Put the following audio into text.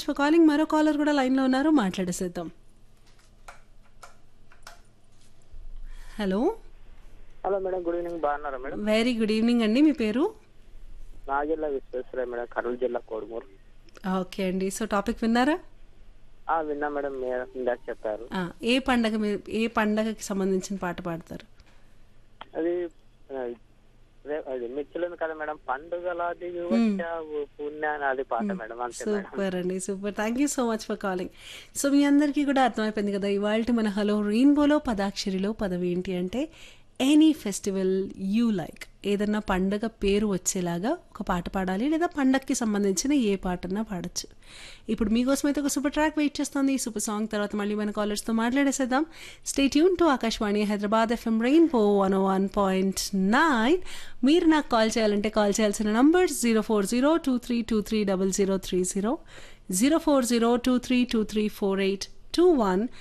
for calling మరో caller కూడా లైన్లో ఉన్నారు మాట్లాడేసేద్దాం hello hello madam good evening బాగున్నారా మేడం వెరీ గుడ్ ఈవినింగ్ అండి మీ పేరు నాగెల్ల విశ్వేశ్వరయ్య మేడం కర్నూలు జిల్లా కోడుమూరు ఓకే అండి సో టాపిక్ విన్నారా ఆ, విన్నా మేడం మీరు ఇందాక చెప్పారు ఆ, ఏ పండగ మీ- ఏ పండగకి సంబంధించిన పాట పాడతారు అది ఆ, రే- అది మిర్చిలేదు కదా మేడం పండుగల దిగి వచ్చావు పుణ్యాన్ని అది పాట మేడం అంతే మేడం సూపర్ అండి super thank you so much for calling so మీ అందరికీ కూడా అర్థమైపోయింది కదా ఇవాళ మన హలో రెయిన్బోలో పదాక్షరిలో పదవి ఏంటి అంటే ఎనీ ఫెస్టివల్ యూ లైక్ ఏదన్నా పండగ పేరు వచ్చేలాగా ఒక పాట పాడాలి లేదా పండగకి సంబంధించిన ఏ పాటన్నా పాడొచ్చు ఇప్పుడు మీకోసం అయితే ఒక సూపర్ ట్రాక్ వెయిట్ చేస్తుంది ఈ సూపర్ సాంగ్ తర్వాత మళ్ళీ మన కాలర్స్తో మాట్లాడేసేద్దాం stay tune to Akashvani Hyderabad FM rainbow one one point nine మీరు నాకు కాల్ చేయాలంటే కాల్ చేయాల్సిన number zero four zero two three two three double zero three zero zero four zero two three two three four eight two one